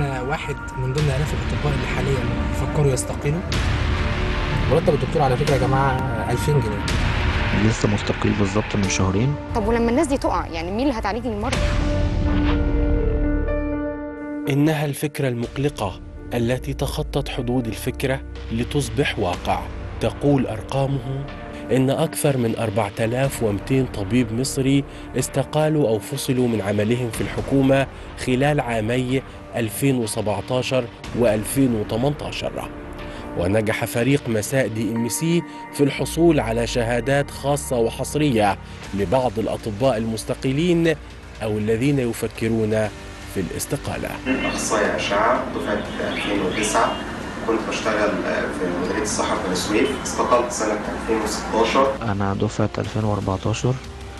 انا واحد من ضمن الاف الاطباء اللي حاليا بيفكروا يستقيلوا مرتب الدكتور على فكره يا جماعه 2000 جنيه لسه مستقيل بالظبط من شهرين طب ولما الناس دي تقع يعني مين اللي هتعالج المرضى إنها الفكرة المقلقة التي تخطت حدود الفكرة لتصبح واقع تقول أرقامه إن أكثر من 4200 طبيب مصري استقالوا أو فصلوا من عملهم في الحكومة خلال عامي 2017 و2018 ونجح فريق مساء دي ام سي في الحصول على شهادات خاصة وحصرية لبعض الأطباء المستقيلين أو الذين يفكرون في الاستقالة أخصائي أشعة دفعة 2009 كنت بشتغل في مديرية الصحة في بني سويف استقلت سنة 2016 انا دفعه 2014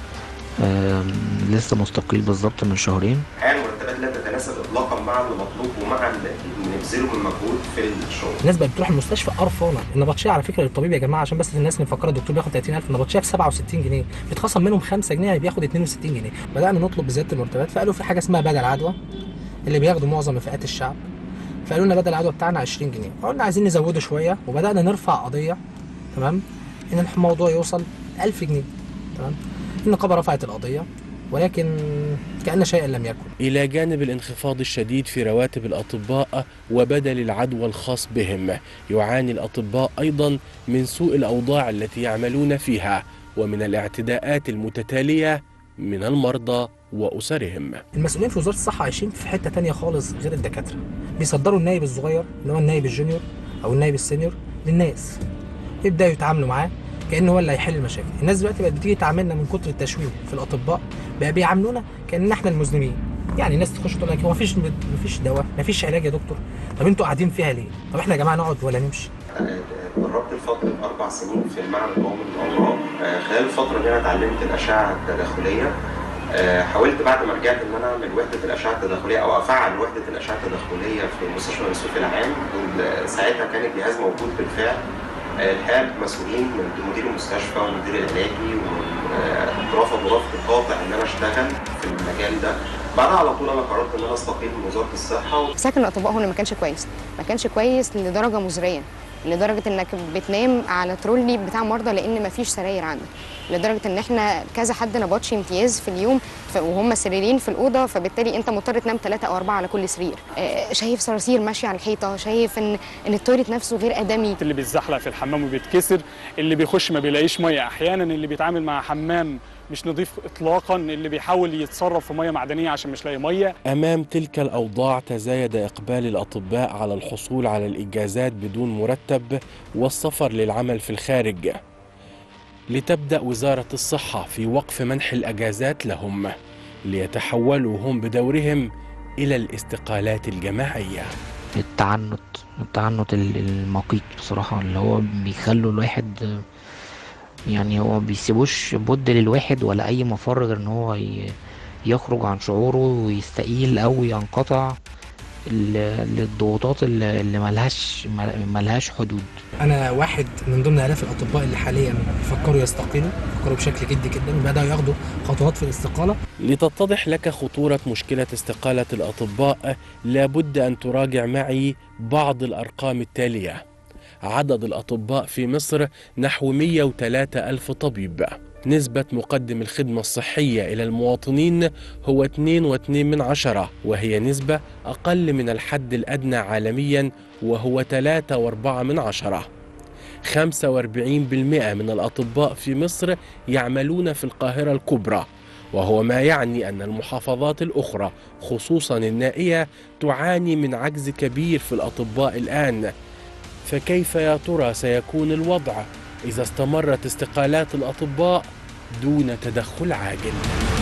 آم، لسه مستقيل بالظبط من شهرين الحقيقة المرتبات لا تتناسب إطلاقا مع المطلوب ومع اللي بنبذله من مجهود في الشغل الناس بقت بتروح المستشفى قرفانه النبطشيه على فكره للطبيب يا جماعه عشان بس الناس اللي مفكره الدكتور بياخد 30000 النبطشيه ب 67 جنيه بيتخصم منهم 5 جنيه يعني بياخد 62 جنيه بدانا نطلب بزياده المرتبات فقالوا في حاجه اسمها بدل عدوى اللي بياخدوا معظم فئات الشعب فقالوا لنا بدل العدوى بتاعنا 20 جنيه فقلنا عايزين نزوده شويه وبدانا نرفع قضيه تمام ان الموضوع يوصل 1000 جنيه تمام النقابه رفعت القضيه ولكن كأن شيئا لم يكن إلى جانب الانخفاض الشديد في رواتب الأطباء وبدل العدوى الخاص بهم يعاني الأطباء أيضا من سوء الأوضاع التي يعملون فيها ومن الاعتداءات المتتالية من المرضى وأسرهم المسؤولين في وزاره الصحه عايشين في حته تانية خالص غير الدكاتره بيصدروا النايب الصغير اللي هو النايب الجونيور او النايب السينيور للناس يبداوا يتعاملوا معاه كانه هو اللي هيحل المشاكل الناس دلوقتي بقت بتيجي تعاملنا من كتر التشويه في الاطباء بقى بيعاملونا كان احنا المذنبين يعني الناس تخش تقول لك هو مفيش مفيش دواء مفيش علاج يا دكتور طب انتوا قاعدين فيها ليه طب احنا يا جماعه نقعد ولا نمشي جربت لفترة أربع سنين في المعهد القومي للأمراض آه، خلال الفترة دي أنا اتعلمت الأشعة التداخلية آه، حاولت بعد ما رجعت إن أنا أعمل وحدة الأشعة التداخلية أو أفعل وحدة الأشعة التداخلية في مستشفى بني سويف العام ال- ساعتها كان الجهاز موجود بالفعل آه، الحقيقة مسؤولين من مدير المستشفى والمدير العلاجي ورفضوا رفض قاطع إن أنا أشتغل في المجال ده بعدها على طول أنا قررت إن أنا أستقيل من وزارة الصحة سكن الاطباء هنا ما كانش كويس ما كانش كويس لدرجه مزريه لدرجه انك بتنام على ترولي بتاع مرضى لان ما فيش سراير عندك لدرجه ان احنا كذا حد نبطشي امتياز في اليوم ف- وهم سريرين في الاوضه فبالتالي انت مضطر تنام ثلاثه او اربعه على كل سرير آه، شايف صراصير ماشيه على الحيطه شايف ان ان التويليت نفسه غير ادمي اللي بيتزحلق في الحمام وبيتكسر اللي بيخش ما بيلاقيش ميه احيانا اللي بيتعامل مع حمام مش نظيف اطلاقا اللي بيحاول يتصرف في ميه معدنيه عشان مش لاقي ميه أمام تلك الأوضاع تزايد إقبال الأطباء على الحصول على الإجازات بدون مرتب والسفر للعمل في الخارج لتبدأ وزارة الصحة في وقف منح الأجازات لهم ليتحولوا هم بدورهم إلى الاستقالات الجماعية التعنت التعنت ال- المقيت بصراحة اللي هو بيخلوا الواحد يعني هو بيسيبوش بد للواحد ولا أي مفر غير إن هو ي- يخرج عن شعوره ويستقيل أو ينقطع ل- للضغوطات اللي اللي ملهاش ملهاش حدود انا واحد من ضمن الاف الاطباء اللي حاليا بيفكروا يستقيلوا بيفكروا بشكل جدي جدا وبداوا ياخدوا خطوات في الاستقاله لتتضح لك خطورة مشكلة استقالة الأطباء لابد أن تراجع معي بعض الأرقام التالية عدد الأطباء في مصر نحو 103 ألف طبيب نسبة مقدم الخدمة الصحية إلى المواطنين هو 2.2 من عشرة وهي نسبة أقل من الحد الأدنى عالميا وهو 3.4 من عشرة 45% من الأطباء في مصر يعملون في القاهرة الكبرى وهو ما يعني أن المحافظات الأخرى خصوصا النائية تعاني من عجز كبير في الأطباء الآن فكيف يا ترى سيكون الوضع إذا استمرت استقالات الأطباء دون تدخل عاجل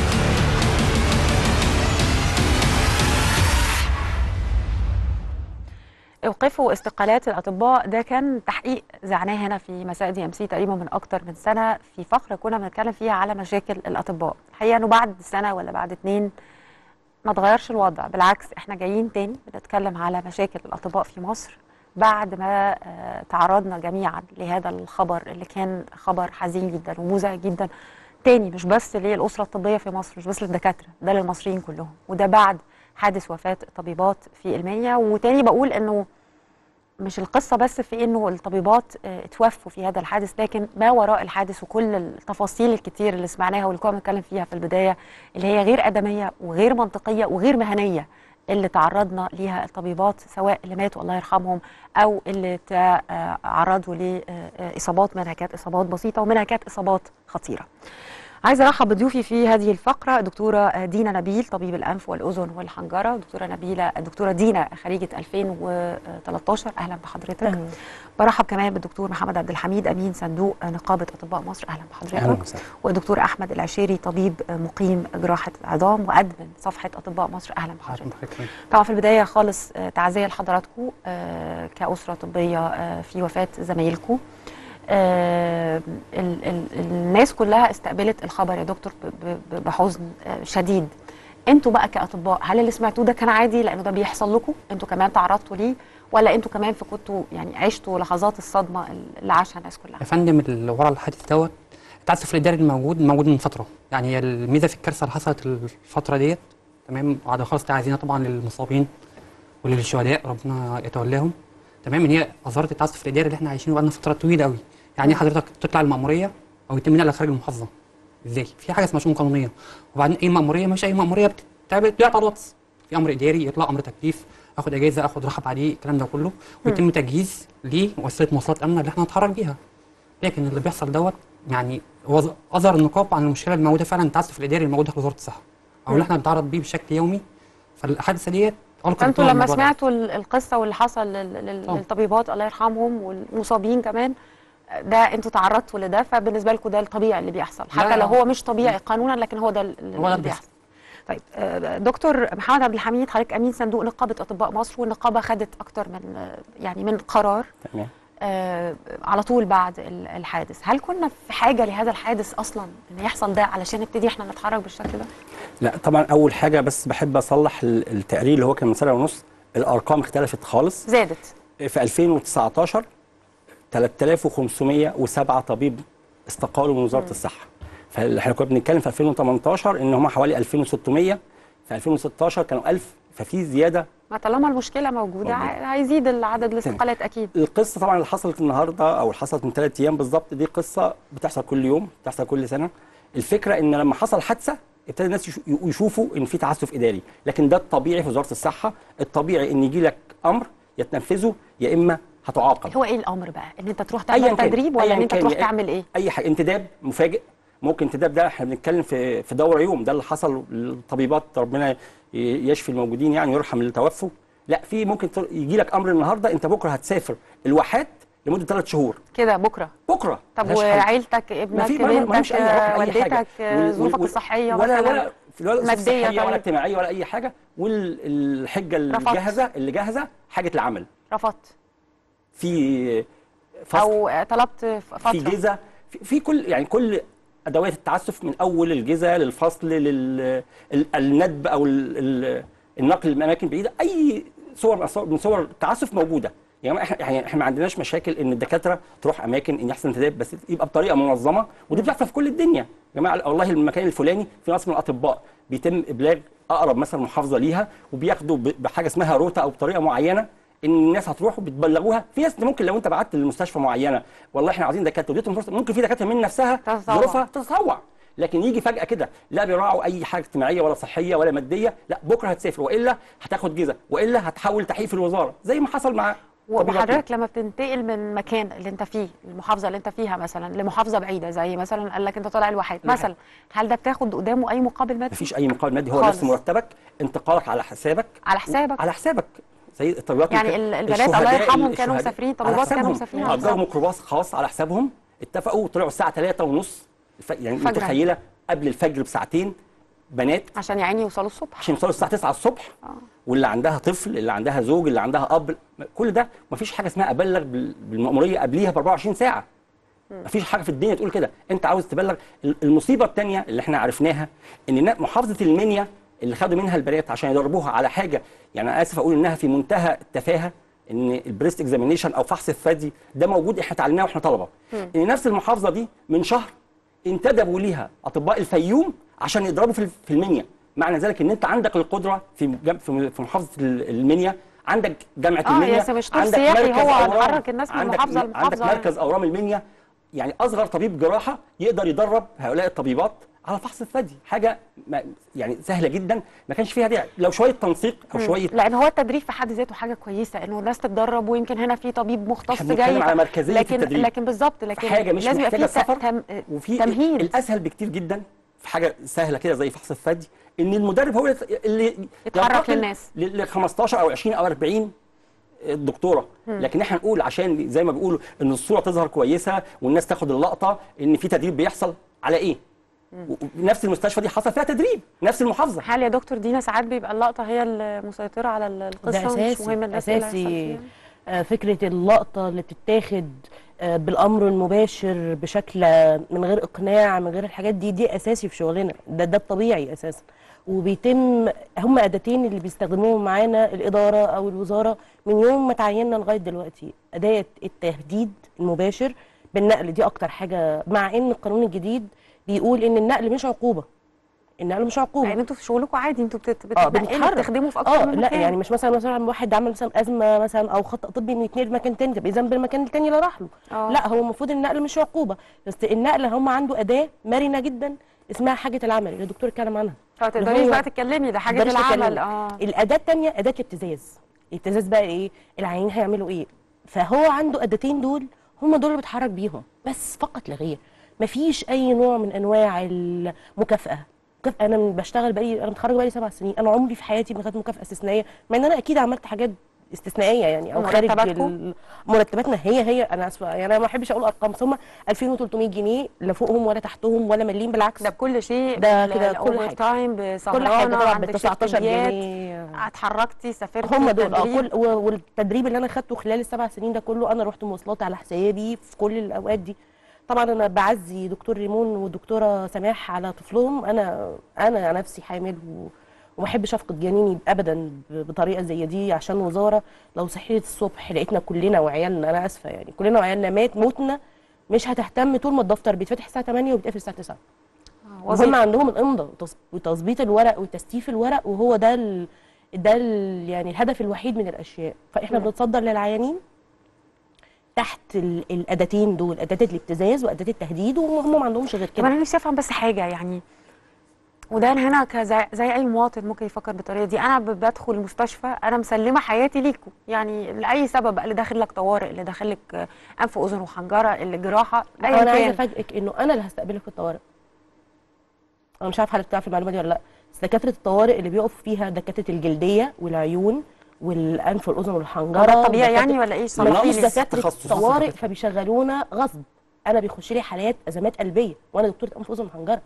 اوقفوا استقالات الاطباء ده كان تحقيق زعناه هنا في مساء دي ام سي تقريبا من اكتر من سنه في فقره كنا بنتكلم فيها على مشاكل الاطباء الحقيقه انه بعد سنه ولا بعد اتنين ما اتغيرش الوضع بالعكس احنا جايين تاني بنتكلم على مشاكل الاطباء في مصر بعد ما آه، تعرضنا جميعا لهذا الخبر اللي كان خبر حزين جدا وموزع جدا تاني مش بس للاسره الطبيه في مصر مش بس للدكاتره ده للمصريين كلهم وده بعد حادث وفاه طبيبات في المنيا وتاني بقول انه مش القصه بس في انه الطبيبات آه، اتوفوا في هذا الحادث لكن ما وراء الحادث وكل التفاصيل الكتير اللي سمعناها واللي كنا بنتكلم فيها في البدايه اللي هي غير ادميه وغير منطقيه وغير مهنيه اللي تعرضنا ليها الطبيبات سواء اللي ماتوا الله يرحمهم او اللي تعرضوا لاصابات منها كانت اصابات بسيطه ومنها كانت اصابات خطيره. عايزه ارحب بضيوفي في هذه الفقره دكتوره دينا نبيل طبيب الانف والاذن والحنجره دكتوره نبيله الدكتوره دينا خريجه 2013 اهلا بحضرتك برحب كمان بالدكتور محمد عبد الحميد امين صندوق نقابه اطباء مصر اهلا بحضرتك اهلا وسهلا والدكتور احمد العشيري طبيب مقيم جراحه عظام وادمن صفحه اطباء مصر اهلا بحضرتك طبعا في البدايه خالص آه، تعزيه لحضراتكم آه، كاسره طبيه آه، في وفاه زمايلكم آه، ال- ال- الناس كلها استقبلت الخبر يا دكتور ب- ب- بحزن آه، شديد انتوا بقى كاطباء هل اللي سمعتوه ده كان عادي لانه ده بيحصل لكم انتوا كمان تعرضتوا ليه ولا انتوا كمان في كنتوا يعني عشتوا لحظات الصدمه اللي عاشها الناس كلها يا فندم اللي ورا الحادث دوت التعسف الاداري الموجود موجود من فتره يعني هي الميزه في الكارثه اللي حصلت الفتره ديت تمام وعلى خالص تعزينا طبعا للمصابين وللشهداء ربنا يتولاهم تمام ان هي اظهرت التعسف الاداري اللي احنا عايشينه بقالنا فتره طويله قوي يعني إيه حضرتك تطلع المأموريه او يتم نقلها خارج المحافظه ازاي في حاجه اسمها شؤون قانونيه وبعدين اي مأموريه مش اي مأموريه بتتعمل بيعطى على الواتس في امر اداري يطلع امر تكليف اخد اجازه اخد راحه بعديه الكلام ده كله ويتم تجهيز لوسيله مواصلات امنه اللي احنا نتحرك بيها لكن اللي بيحصل دوت يعني هو ظ- اظهر النقاب عن المشكله الموجوده فعلا التعسف الاداري الموجود في وزاره الصحه او اللي احنا بنتعرض بيه بشكل يومي فالحادثه ديت ألقت فانتوا الضوء على لما الموضوع ده. سمعتوا ال- القصه واللي حصل لل- لل- طبعا. للطبيبات الله يرحمهم والمصابين كمان ده انتوا تعرضتوا لده فبالنسبه لكم ده الطبيعي اللي بيحصل حتى لا. لو هو مش طبيعي قانونا لكن هو ده ال- هو ده اللي اللي بيحصل طيب آه، دكتور محمد عبد الحميد حضرتك امين صندوق نقابه اطباء مصر والنقابه خدت اكتر من آه، يعني من قرار تمام آه، على طول بعد ال- الحادث هل كنا في حاجه لهذا الحادث اصلا ان يحصل ده علشان نبتدي احنا نتحرك بالشكل ده لا طبعا اول حاجه بس بحب اصلح ال- التقرير اللي هو كان من سنه ونص الارقام اختلفت خالص زادت في 2019 3507 طبيب استقالوا من وزاره الصحه فاحنا كنا بنتكلم في 2018 ان هم حوالي 2600 في 2016 كانوا 1000 ففي زياده ما طالما المشكله موجوده موجودة. ع- هيزيد العدد الاستقالات اكيد القصه طبعا اللي حصلت النهارده او اللي حصلت من ثلاث ايام بالظبط دي قصه بتحصل كل يوم بتحصل كل سنه الفكره ان لما حصل حادثه ابتدى الناس يشو- يشوفوا ان في تعسف اداري لكن ده الطبيعي في وزاره الصحه الطبيعي ان يجي لك امر يا تنفذه يا اما هتعاقب هو ايه الامر بقى ان انت تروح أياً تعمل كان، تدريب ولا أياً ان انت كان، تروح يا- تعمل ايه اي حاجه انتداب مفاجئ ممكن انتداب ده احنا بنتكلم في في دوره يوم ده اللي حصل للطبيبات ربنا ي- يشفي الموجودين يعني ويرحم اللي توفوا لا في ممكن يجي لك امر النهارده انت بكره هتسافر الواحات لمده ثلاث شهور كده بكره بكره طب ملهاش حل. وعيلتك ما ابنك في ما- ما- ما فيش بنتك اي حاجه أي حاجة. والدتك وال- ظروفك وال- الصحيه ولا مثلا ولا ولا مادية صحيه ولا طيب. اجتماعيه ولا اي حاجه والحجه رفضت. الجاهزه اللي جاهزه حاجه العمل رفضت في فصل او طلبت فتره في جزء في, في كل يعني كل ادوات التعسف من اول الجزء للفصل للندب او ال- ال- النقل لاماكن بعيده اي صور من صور- من صور التعسف موجوده يعني احنا يعني احنا ما عندناش مشاكل ان الدكاتره تروح اماكن ان يحصل انتداب بس يبقى بطريقه منظمه ودي بتحصل في كل الدنيا يا جماعه والله المكان الفلاني في ناس من الاطباء بيتم ابلاغ اقرب مثلا محافظه ليها وبياخدوا ب- بحاجه اسمها روتا او بطريقه معينه ان الناس هتروح وبتبلغوها في ناس ممكن لو انت بعت لمستشفى معينه والله احنا عايزين دكاتره وديتهم فرصه ممكن في دكاتره من نفسها تتطوع. ظروفها تتطوع لكن يجي فجاه كده لا بيراعوا اي حاجه اجتماعيه ولا صحيه ولا ماديه لا بكره هتسافر والا هتاخد جزء والا هتحول تحقيق في الوزاره زي ما حصل مع طبيباتنا. وحضرتك لما بتنتقل من مكان اللي انت فيه المحافظه اللي انت فيها مثلا لمحافظه بعيده زي مثلا قال لك انت طالع الواحات الواحات. مثلا هل ده بتاخد قدامه اي مقابل مادي مفيش اي مقابل مادي هو خالص. نفس مرتبك انتقالك على حسابك على حسابك على حسابك زي الطبيبات يعني الك- ال- البنات الله الشهداء- يرحمهم كانوا الشهداء مسافرين، على طبيبات كانوا حسابهم. مسافرين على اجروا حسابهم. ميكروباص خاص على حسابهم اتفقوا طلعوا الساعه 3 ونص الف... يعني فجراً. متخيله قبل الفجر بساعتين بنات عشان يا عيني يوصلوا الصبح عشان يوصلوا الساعه 9 الصبح آه. واللي عندها طفل اللي عندها زوج اللي عندها اب كل ده مفيش حاجه اسمها ابلغ بال- بالمأموريه قبليها ب 24 ساعه مفيش حاجه في الدنيا تقول كده انت عاوز تبلغ ال- المصيبه الثانيه اللي احنا عرفناها ان نا- محافظه المنيا اللي خدوا منها البنات عشان يدربوها على حاجه يعني انا اسف اقول انها في منتهى التفاهه ان البريست اكزامينيشن او فحص الثدي ده موجود احنا اتعلمناه واحنا طلبه ان نفس المحافظه دي من شهر انتدبوا ليها اطباء الفيوم عشان يضربوا في ال- في المنيا معنى ذلك ان انت عندك القدره في جم- في في محافظه ال- المنيا عندك جامعه آه، المنيا يا مش طول عندك سياحي مركز هو أورام، هنحرك الناس من عندك- محافظة عندك لمحافظة يعني. مركز اورام المنيا يعني اصغر طبيب جراحه يقدر يدرب هؤلاء الطبيبات على فحص الثدي حاجه ما يعني سهله جدا ما كانش فيها داعي لو شويه تنسيق او شويه لان هو التدريب في حد ذاته حاجه كويسه انه الناس تتدرب ويمكن هنا في طبيب مختص إحنا بنتكلم جاي على مركزية لكن التدريب. لكن بالظبط لكن حاجه مش لازم يبقى محتاجه في سفر تم... وفي تمهيد الاسهل بكتير جدا في حاجه سهله كده زي فحص الثدي ان المدرب هو اللي يتحرك ينتقل للناس. ل ل 15 او 20 او 40 دكتوره لكن احنا نقول عشان زي ما بيقولوا ان الصوره تظهر كويسه والناس تاخد اللقطه ان في تدريب بيحصل على ايه و- نفس المستشفى دي حصل فيها تدريب نفس المحافظه هل يا دكتور دينا ساعات بيبقى اللقطه هي المسيطره على القصه ده مش اساسي مهم الناس إيه اللي هيحصل اساسي فيها؟ آه، فكره اللقطه اللي بتتاخد آه، بالامر المباشر بشكل آه، من غير اقناع من غير الحاجات دي دي اساسي في شغلنا ده ده الطبيعي اساسا وبيتم هم اداتين اللي بيستخدموهم معانا الاداره او الوزاره من يوم ما تعيننا لغايه دلوقتي اداه التهديد المباشر بالنقل دي اكتر حاجه مع ان القانون الجديد بيقول ان النقل مش عقوبه النقل مش عقوبه يعني انتوا في شغلكم عادي انتوا بت... بت... اه بتنقلوا بنتحرك بتخدموا في اكتر اه من لا مكان يعني مش مثلا مثلا واحد عمل مثلا ازمه مثلا او خطا طبي انه يتنقل مكان تاني طب اذا بالمكان التاني اللي راح له آه. لا هو المفروض النقل مش عقوبه بس النقل هم عنده اداه مرنه جدا اسمها حاجه العمل اللي الدكتور اتكلم عنها اه تقدري هو- بقى تتكلمي ده حاجه تقدريش العمل تتكلمي. اه الاداه الثانيه اداه الابتزاز الابتزاز بقى ايه العيانين هيعملوا ايه فهو عنده اداتين دول هم دول اللي بيتحرك بيهم بس فقط لا غير مفيش اي نوع من انواع المكافاه مكافاه انا من- بشتغل بقالي انا متخرجه بقالي سبع سنين انا عمري في حياتي ما خدت مكافاه استثنائيه مع ان انا اكيد عملت حاجات استثنائيه يعني او خارج مرتباتكم؟ ال- مرتباتنا هي هي انا اسفه يعني انا ما بحبش اقول ارقام بس هم 2300 جنيه لا فوقهم ولا تحتهم ولا مليم بالعكس ده بكل شيء ده بال- كده كل الأوفر حاجة. تايم كل بسهرانه حاجه طبعا ب عندك 19 شفتيات، جنيه اتحركتي سافرتي هم دول اه تدريب. كل و- والتدريب اللي انا خدته خلال السبع سنين ده كله انا رحت مواصلات على حسابي في كل الاوقات دي طبعا انا بعزي دكتور ريمون والدكتوره سماح على طفلهم انا انا نفسي حامل و... وما احبش افقد جنيني ابدا ب- بطريقه زي دي عشان وزاره لو صحيت الصبح لقيتنا كلنا وعيالنا انا اسفه يعني كلنا وعيالنا مات موتنا مش هتهتم طول ما الدفتر بيتفتح الساعه 8 وبيتقفل الساعه 9 وهم وظيفة. عندهم الامضه وتص- وتظبيط الورق وتستيف الورق وهو ده ال... ده ال... يعني الهدف الوحيد من الاشياء فاحنا بنتصدر للعيانين تحت ال... الاداتين دول اداه الابتزاز واداه التهديد وهم ما عندهمش غير طب كده انا نفسي افهم بس حاجه يعني وده أنا هنا كزي زي اي مواطن ممكن يفكر بالطريقه دي انا ب- بدخل المستشفى انا مسلمه حياتي ليكم يعني لاي سبب بقى اللي داخل لك طوارئ اللي داخل لك آه، انف واذن وحنجره اللي جراحه ايا انا عايزه كان افاجئك انه انا اللي هستقبلك في الطوارئ انا مش عارفه حضرتك تعرف المعلومه دي ولا لا بس دكاتره الطوارئ اللي بيقف فيها دكاتره الجلديه والعيون والانف والاذن والحنجره ده طبيعي ودكاترة- يعني ولا ايه مفيش صنفيلي دكاتره تخصص. طوارئ فبيشغلونا غصب انا بيخش لي حالات ازمات قلبيه وانا دكتوره انف واذن وحنجره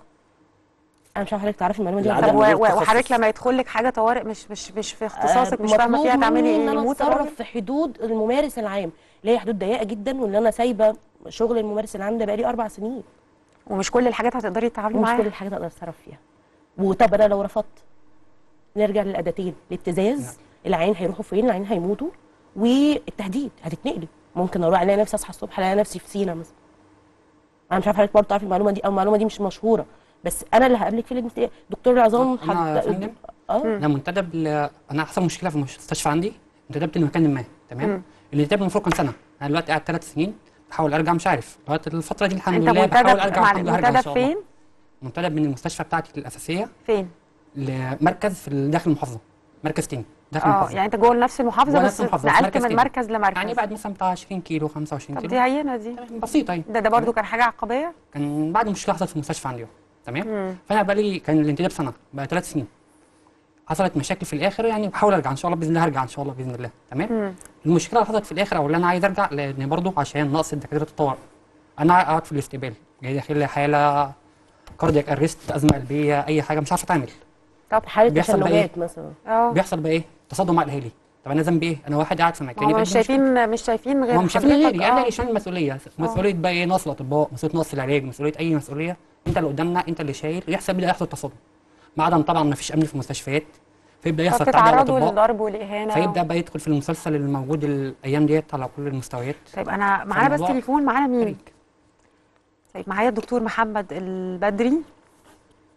انا مش عارفه حضرتك تعرفي المعلومه دي ولا العدم لا. طب و- غير و- وحضرتك تخصص. لما يدخل لك حاجه طوارئ مش مش مش في اختصاصك آه، مش فاهمه مطلوب فيها تعملي مني ايه ان انا يموت الراجل اتصرف في حدود الممارس العام اللي هي حدود ضيقه جدا واللي انا سايبه شغل الممارس العام ده بقالي اربع سنين ومش كل الحاجات هتقدري تتعاملي ومش كل معاها الحاجات اقدر اتصرف فيها وطب انا لو رفضت نرجع للاداتين الابتزاز العين هيروحوا فين العين هيموتوا والتهديد هتتنقلي ممكن اروح الاقي نفسي اصحى الصبح الاقي نفسي في سينا مثلا انا مش عارفه حضرتك برضه تعرفي المعلومه دي او المعلومه دي مش مشهوره بس انا اللي هقابلك في الانتقال دكتور العظام أنا حد- فندم؟ اه انا منتدب ل... انا حصل مشكله في المستشفى عندي انتدبت لمكان ما تمام الانتداب المفروض كان سنه انا دلوقتي قاعد ثلاث سنين بحاول ارجع مش عارف لغايه الفتره دي الحمد انت لله بحاول منتدب ارجع مع الحمد لله هرجع ان منتدب شاء الله فين منتدب من المستشفى بتاعتي الاساسيه فين لمركز في داخل المحافظه مركز تاني داخل اه المحافظه يعني انت جوه نفس المحافظه جوه بس نفس المحافظة، بس نقلت مركز من تاني. مركز لمركز يعني بعد مثلا بتاع 20 كيلو 25 طب كيلو دي هينه دي بسيطه يعني ده ده برضو كان حاجه عقبيه كان بعد مشكله حصلت في المستشفى عندي تمام فانا بقالي كان الانتداب سنه بقى ثلاث سنين حصلت مشاكل في الاخر يعني بحاول ارجع ان شاء الله باذن الله هرجع ان شاء الله باذن الله تمام المشكله اللي حصلت في الاخر او اللي انا عايز ارجع لان برضه عشان نقص دكاتره الطوارئ انا قاعد في الاستقبال جاي داخل لي حاله كاردياك ارست ازمه قلبيه اي حاجه مش عارف اتعامل طب حاله بيحصل بقى تشنجات مثلا اه بيحصل بقى ايه تصادم مع الاهالي طب انا ذنبي ايه انا واحد قاعد في مكاني هم بقى مش دي مشكلة. شايفين مش شايفين غير ما هم شايفين حضرتك، غيري انا آه. اللي شايل المسؤوليه مسؤوليه بقى ايه نقص الاطباء مسؤوليه نقص العلاج مسؤوليه اي مسؤوليه انت اللي قدامنا انت اللي شايل يحصل بدا يحصل تصادم ما عدم طبعا ما فيش امن في المستشفيات فيبدا يحصل تعدي على فبتتعرضوا الاطباء للضرب والاهانه فيبدا بقى يدخل في المسلسل الموجود الايام ديت على كل المستويات طيب انا معانا بس فالموضوع تليفون معانا مين خارج. طيب معايا الدكتور محمد البدري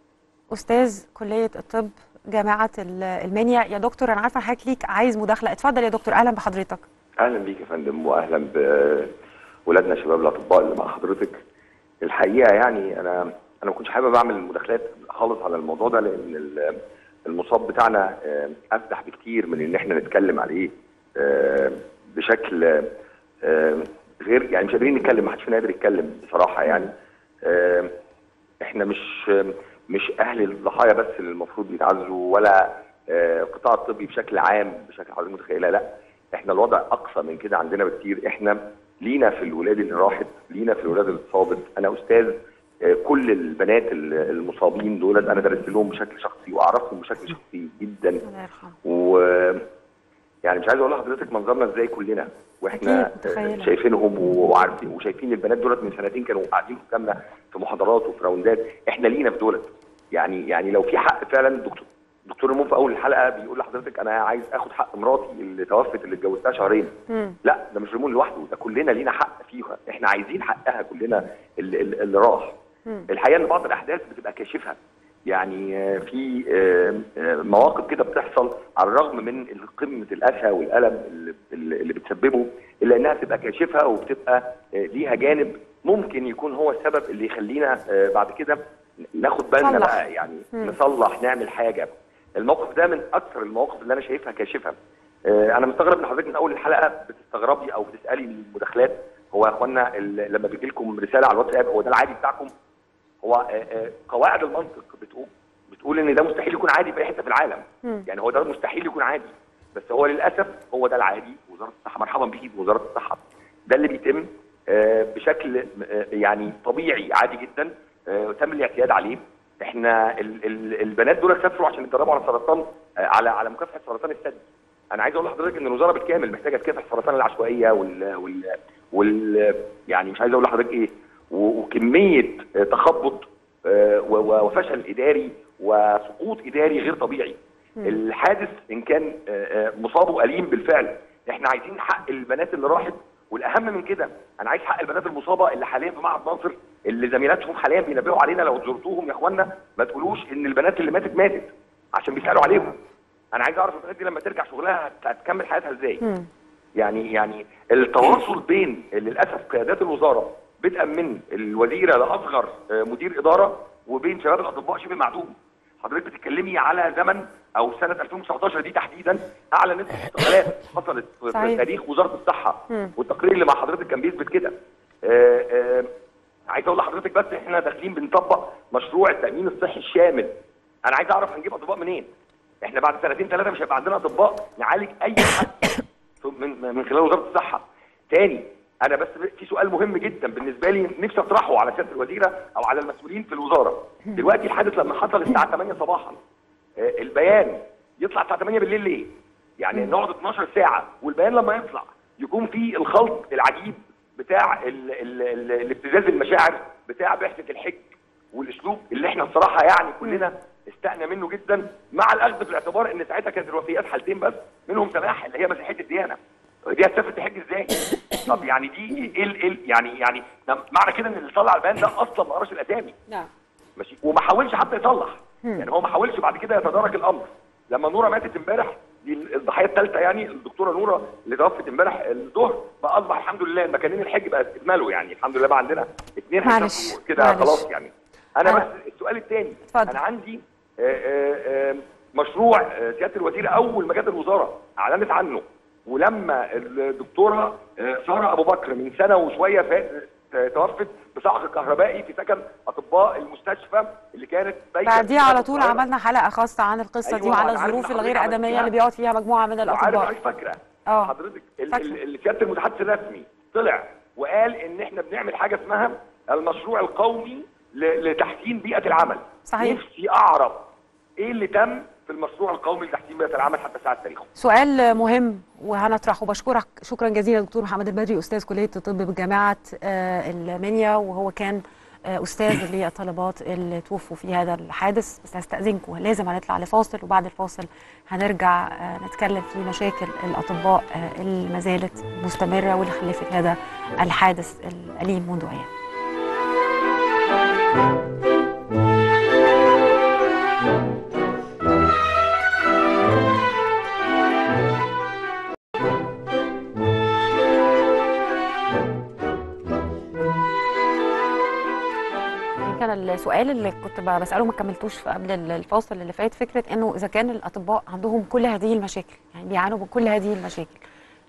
استاذ كليه الطب جامعه ال- المنيا يا دكتور انا عارفه حضرتك ليك عايز مداخله اتفضل يا دكتور اهلا بحضرتك اهلا بيك يا فندم واهلا بولادنا شباب الاطباء اللي مع حضرتك الحقيقه يعني انا انا ما كنتش حابب اعمل مداخلات خالص على الموضوع ده لان ال- المصاب بتاعنا آه، افتح بكتير من ان احنا نتكلم عليه آه، بشكل آه، غير يعني مش قادرين نتكلم ما حدش فينا قادر يتكلم بصراحه يعني آه، احنا مش مش اهل الضحايا بس اللي المفروض يتعالجوا ولا آه، القطاع الطبي بشكل عام بشكل حضرتك متخيله لا احنا الوضع اقصى من كده عندنا بكتير احنا لينا في الولاد اللي راحت لينا في الولاد اللي اتصابت انا استاذ آه، كل البنات ال- المصابين دول انا درست لهم بشكل شخصي واعرفهم بشكل شخصي جدا الله يرحمه و يعني مش عايز اقول لحضرتك منظرنا ازاي كلنا واحنا أكيد، متخيلة. آه، شايفينهم وعارفين وشايفين البنات دولت من سنتين كانوا قاعدين قدامنا في محاضرات وفي راوندات احنا لينا في دولت يعني يعني لو في حق فعلا دكتور دكتور رمون في اول الحلقه بيقول لحضرتك انا عايز اخد حق مراتي اللي توفت اللي اتجوزتها شهرين مم. لا ده مش رمون لوحده ده كلنا لينا حق فيها احنا عايزين حقها كلنا اللي, اللي اللي راح مم. الحقيقه ان بعض الاحداث بتبقى كاشفه يعني آه، في آه، آه، مواقف كده بتحصل على الرغم من قمه الاسى والالم اللي, اللي اللي بتسببه الا انها بتبقى كاشفه وبتبقى آه، ليها جانب ممكن يكون هو السبب اللي يخلينا آه، بعد كده ناخد بالنا نصلح. بقى يعني مم. نصلح نعمل حاجه الموقف ده من اكثر المواقف اللي انا شايفها كاشفه آه، انا مستغرب ان حضرتك من اول الحلقه بتستغربي او بتسالي من المداخلات هو يا اخوانا ال- لما بيجي لكم رساله على الواتساب هو ده العادي بتاعكم هو آه، آه، قواعد المنطق بتقول بتقول ان ده مستحيل يكون عادي في اي حته في العالم مم. يعني هو ده مستحيل يكون عادي بس هو للاسف هو ده العادي وزاره الصحه مرحبا بيكي بوزاره الصحه ده اللي بيتم آه، بشكل آه، يعني طبيعي عادي جدا آه، تم الاعتياد عليه احنا ال ال البنات دول سافروا عشان يتدربوا على سرطان آه، على على مكافحه سرطان الثدي انا عايز اقول لحضرتك ان الوزاره بالكامل محتاجه تكافح سرطان العشوائيه وال وال, وال يعني مش عايز اقول لحضرتك ايه و- وكميه آه، تخبط آه، و- و- وفشل اداري وسقوط اداري غير طبيعي الحادث ان كان آه، آه، مصابه اليم بالفعل احنا عايزين حق البنات اللي راحت والاهم من كده انا عايز حق البنات المصابه اللي حاليا في معهد ناصر اللي زميلاتهم حاليا بينبهوا علينا لو زرتوهم يا اخوانا ما تقولوش ان البنات اللي ماتت ماتت عشان بيسالوا عليهم انا عايز اعرف البنات دي لما ترجع شغلها هت- هتكمل حياتها ازاي مم. يعني يعني التواصل بين للاسف قيادات الوزاره بدءا من الوزيره لاصغر آه، مدير اداره وبين شباب الاطباء شبه معدوم حضرتك بتتكلمي على زمن او سنه 2019 دي تحديدا اعلى نسبه استقالات حصلت في صحيح. تاريخ وزاره الصحه مم. والتقرير اللي مع حضرتك كان بيثبت كده آه، آه، عايز اقول لحضرتك بس احنا داخلين بنطبق مشروع التامين الصحي الشامل انا عايز اعرف هنجيب اطباء منين احنا بعد سنتين ثلاثه مش هيبقى عندنا اطباء نعالج اي حد من من خلال وزاره الصحه تاني انا بس في سؤال مهم جدا بالنسبه لي نفسي اطرحه على سياده الوزيره او على المسؤولين في الوزاره دلوقتي الحادث لما حصل الساعه 8 صباحا آه، البيان يطلع الساعه 8 بالليل ليه يعني نقعد 12 ساعه والبيان لما يطلع يكون في الخلط العجيب بتاع ال ال ال الابتزاز المشاعر بتاع بعثه الحج والاسلوب اللي احنا الصراحه يعني كلنا استأنا منه جدا مع الاخذ في الاعتبار ان ساعتها كانت الوفيات حالتين بس منهم سماح اللي هي مسيحيه الديانه دي هتسافر تحج ازاي؟ طب يعني دي ايه ال- ال- يعني يعني ده معنى كده ان اللي طلع البيان ده اصلا ما قراش الاسامي نعم ماشي وما حاولش حتى يصلح يعني هو ما حاولش بعد كده يتدارك الامر لما نوره ماتت امبارح دي الضحيه الثالثه يعني الدكتوره نوره اللي توفت امبارح الظهر بقى اصبح الحمد لله المكانين الحج بقى اتملوا يعني الحمد لله بقى عندنا اثنين معلش، هيسافروا كده معلش. خلاص يعني انا أنا- بس السؤال الثاني اتفضل. انا عندي آه، آه، آه، مشروع آه، سياده الوزيره اول ما جت الوزاره اعلنت عنه ولما الدكتوره آه، ساره ابو بكر من سنه وشويه فات آه، توفت بصعق كهربائي في سكن اطباء المستشفى اللي كانت بايته بعديها في على طول القاهرة. عملنا حلقه خاصه عن القصه دي أيوة، وعلى أنا عارف الظروف إن الغير حضرتك ادميه عملتيها. اللي بيقعد فيها مجموعه من وعارف الاطباء حضرتك فاكره اه حضرتك ال- فاكرة. ال- اللي سياده المتحدث الرسمي طلع وقال ان احنا بنعمل حاجه اسمها المشروع القومي ل- لتحسين بيئه العمل صحيح. نفسي اعرف ايه اللي تم في المشروع القومي لتحسين بيئه العمل حتى ساعه تاريخه سؤال مهم وهنطرحه بشكرك شكرا جزيلا دكتور محمد البدري استاذ كليه الطب بجامعه آه، المنيا وهو كان آه، استاذ للطلبات اللي توفوا في هذا الحادث بس هستاذنكم لازم هنطلع لفاصل وبعد الفاصل هنرجع آه، نتكلم في مشاكل الاطباء آه، اللي ما زالت مستمره واللي خلفت هذا الحادث الاليم منذ ايام السؤال اللي كنت ب- بساله ما كملتوش في قبل ال- الفاصل اللي فات فكره انه اذا كان الاطباء عندهم كل هذه المشاكل يعني بيعانوا من كل هذه المشاكل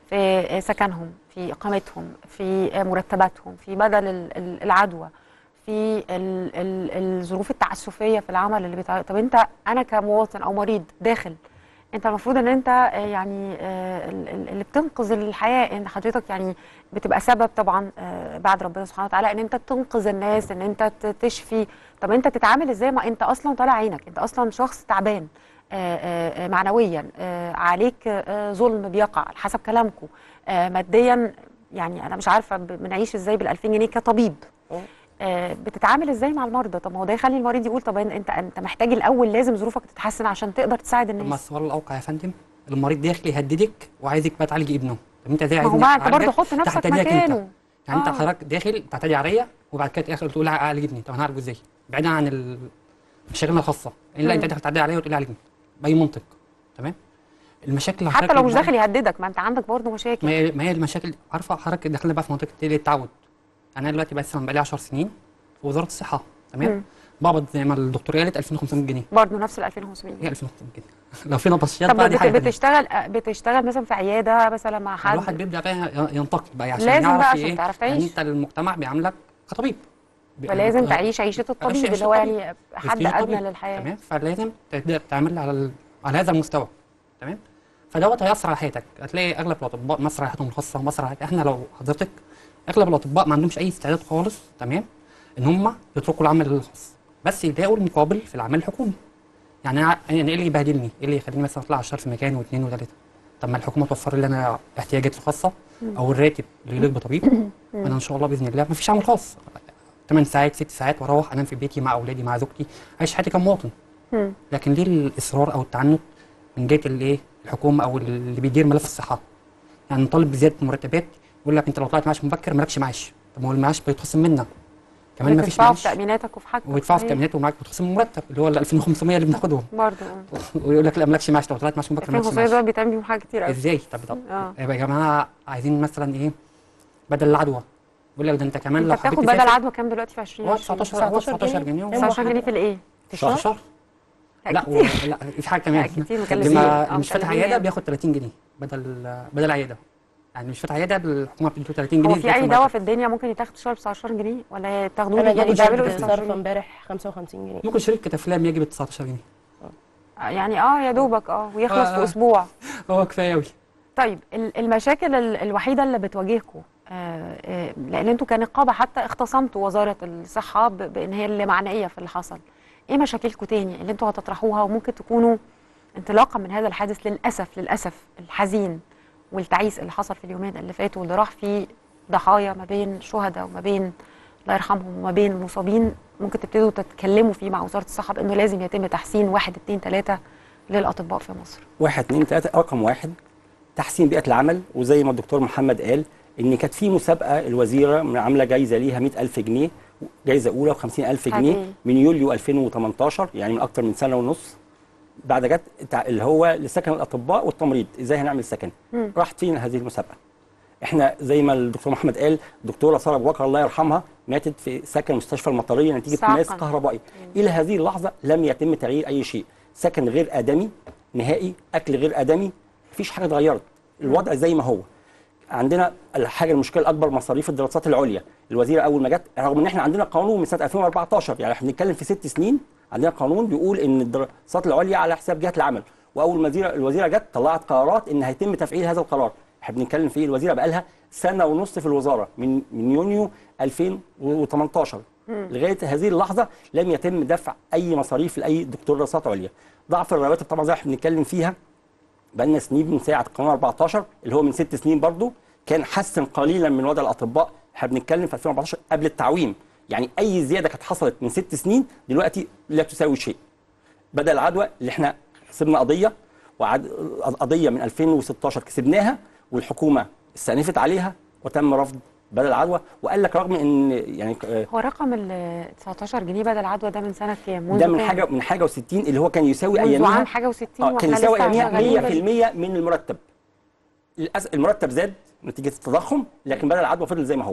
في سكنهم في اقامتهم في مرتباتهم في بدل ال- ال- العدوى في ال- ال- الظروف التعسفيه في العمل اللي بتاع طب انت انا كمواطن او مريض داخل انت المفروض ان انت آه، يعني آه، ال- ال- اللي بتنقذ الحياه ان حضرتك يعني بتبقى سبب طبعا آه، بعد ربنا سبحانه وتعالى ان انت تنقذ الناس ان انت ت- تشفي طب انت تتعامل ازاي ما انت اصلا طالع عينك انت اصلا شخص تعبان آه، آه، آه، معنويا آه، عليك آه، ظلم بيقع على حسب كلامكم آه، ماديا يعني انا مش عارفه ب- بنعيش ازاي بال 2000 جنيه كطبيب آه، بتتعامل ازاي مع المرضى طب ما هو ده يخلي المريض يقول طب انت انت محتاج الاول لازم ظروفك تتحسن عشان تقدر تساعد لما الناس السؤال الاوقع يا فندم المريض داخل يهددك وعايزك بقى تعالجي ابنه طب انت ازاي ما هو عايزني بقى انت برضه أعالجك حط نفسك تحت يدك انت؟ مكانه يعني انت آه. حضرتك داخل تعتدي عليا وبعد كده تاخر تقول اعالج ابني طب انا هعالجه ازاي؟ بعيدا عن ال- مشاغلنا الخاصه الا انت مم. داخل تعتدي عليا وتقول لي عالجني باي منطق تمام؟ المشاكل اللي حتى حضرتك لو مش بتبقى- داخل يهددك ما انت عندك برضه مشاكل ما هي ما هي المشاكل عارفه حضرتك دخلنا بقى في منطقه ايه التعود انا دلوقتي بقى مثلا بقى لي 10 سنين في وزاره الصحه مم. تمام بقبض زي ما الدكتور قالت 2500 جنيه برضه نفس ال 2500 هي 2500 جنيه لو في نبطشيات طب بقى دي بت- حاجه تانية. بتشتغل بتشتغل مثلا في عياده مثلا مع حد الواحد بيبدا بقى ينتقد بقى عشان لازم يعرف بقى عشان ايه تعرف يعني تعيش. انت المجتمع بيعاملك كطبيب فلازم تعيش عيشه الطبيب عيشة اللي هو الطبيب. يعني حد برستيج ادنى الطبيب. للحياه تمام فلازم تبدا تعمل على ال... على هذا المستوى تمام فدوت هيأثر على حياتك هتلاقي اغلب الاطباء مصر حياتهم الخاصه مصر حياتك. احنا لو حضرتك اغلب الاطباء ما عندهمش اي استعداد خالص تمام ان هم يتركوا العمل الخاص بس يلاقوا المقابل في العمل الحكومي يعني انا يعني ايه اللي يبهدلني؟ ايه اللي يخليني مثلا اطلع اشتغل في مكان واثنين وثلاثه؟ طب ما الحكومه توفر لي انا احتياجاتي الخاصه او الراتب اللي يليق بطبيب انا ان شاء الله باذن الله ما فيش عمل خاص 8 ساعات 6 ساعات واروح انام في بيتي مع اولادي مع زوجتي اعيش حياتي كمواطن مم. لكن ليه الاصرار او التعنت من جهه الايه الحكومه او اللي بيدير ملف الصحه يعني نطالب بزياده المرتبات يقول لك انت لو طلعت معاش مبكر مالكش معاش طب ما هو المعاش بيتخصم منا كمان ما فيش بتدفعوا معاش في تاميناتك وفي حاجتك ويدفعوا في صحيح. تامينات ومعاك بتخصم المرتب اللي هو ال 2500 اللي بناخدهم برضه ويقول لك لا مالكش معاش لو طلعت معاش مبكر مالكش 2500 معاش دول بيتعمل بيهم حاجات كتير قوي ازاي طب طب اه يبقى يا جماعه عايزين مثلا ايه بدل العدوى يقول لك ده انت كمان لو انت حبيت بتاخد بدل تسافر عدوى كام دلوقتي في 20 هو 19 هو 19 جنيه و- 19 جنيه في الايه؟ في شهر الشهر؟ شهر لا و... لا في حاجه كمان لا، كتير اللي مكلفين. ما- اه، اللي مش فاتح مكلفين عياده يعني. بياخد 30 جنيه بدل بدل عياده يعني مش فاتح عياده الحكومه بتديله 30 جنيه هو في اي يدخل دواء مرتب. في الدنيا ممكن يتاخد شهر ب 19 جنيه ولا بتاخدوه انا لي جالي بتعملوا برد ايه صرفه امبارح 55 جنيه ممكن شركه افلام يجي ب 19 جنيه يعني اه يا دوبك اه ويخلص آه، في آه. اسبوع هو كفايه قوي طيب ال- المشاكل ال- الوحيده اللي بتواجهكم آه، آه، لان انتوا كنقابه حتى اختصمتوا وزاره الصحه ب- بان هي اللي معنيه في اللي حصل ايه مشاكلكم تاني اللي انتوا هتطرحوها وممكن تكونوا انطلاقا من هذا الحادث للاسف للاسف الحزين والتعيس اللي حصل في اليومين اللي فاتوا واللي راح فيه ضحايا ما بين شهداء وما بين الله يرحمهم وما بين مصابين ممكن تبتدوا تتكلموا فيه مع وزاره الصحه بانه لازم يتم تحسين واحد اتنين تلاته للاطباء في مصر واحد اثنين ثلاثة رقم واحد تحسين بيئة العمل وزي ما الدكتور محمد قال إن كانت في مسابقة الوزيرة من عاملة جايزة ليها 100000 جنيه جايزة أولى و50000 جنيه حقيقي. من يوليو 2018 يعني من أكتر من سنة ونص بعد جت تع- اللي هو لسكن الأطباء والتمريض إزاي هنعمل سكن مم. راحت فين هذه المسابقة احنا زي ما الدكتور محمد قال الدكتوره ساره ابو بكر الله يرحمها ماتت في سكن مستشفى المطريه نتيجه صعقاً. ماس كهربائي الى هذه اللحظه لم يتم تغيير اي شيء سكن غير ادمي نهائي اكل غير ادمي مفيش حاجه اتغيرت الوضع زي ما هو عندنا الحاجه المشكله الاكبر مصاريف الدراسات العليا الوزيره اول ما جت رغم ان احنا عندنا قانون من سنه 2014 يعني احنا بنتكلم في ست سنين عندنا قانون بيقول ان الدراسات العليا على حساب جهه العمل واول ما الوزيره الوزيره جت طلعت قرارات ان هيتم تفعيل هذا القرار احنا بنتكلم في ايه الوزيره بقى لها سنه ونص في الوزاره من من يونيو 2018 لغايه هذه اللحظه لم يتم دفع اي مصاريف لاي دكتور دراسات عليا ضعف الرواتب طبعا زي ما احنا بنتكلم فيها بقالنا سنين من ساعه قانون 14 اللي هو من ست سنين برضو كان حسن قليلا من وضع الاطباء احنا بنتكلم في 2014 قبل التعويم يعني اي زياده كانت حصلت من ست سنين دلوقتي لا تساوي شيء بدل العدوى اللي احنا كسبنا قضيه وعد قضيه من 2016 كسبناها والحكومه استأنفت عليها وتم رفض بدل العدوى وقال لك رغم ان يعني آه، هو رقم ال 19 جنيه بدل عدوى ده من سنه كام؟ منذ ده من كام؟ حاجه من حاجه و60 اللي هو كان يساوي منذ اياميها عام حاجه و60 اه كان واحنا يساوي لسه اياميها شغالين 100% من المرتب للاسف المرتب زاد نتيجه التضخم لكن بدل العدوى فضل زي ما هو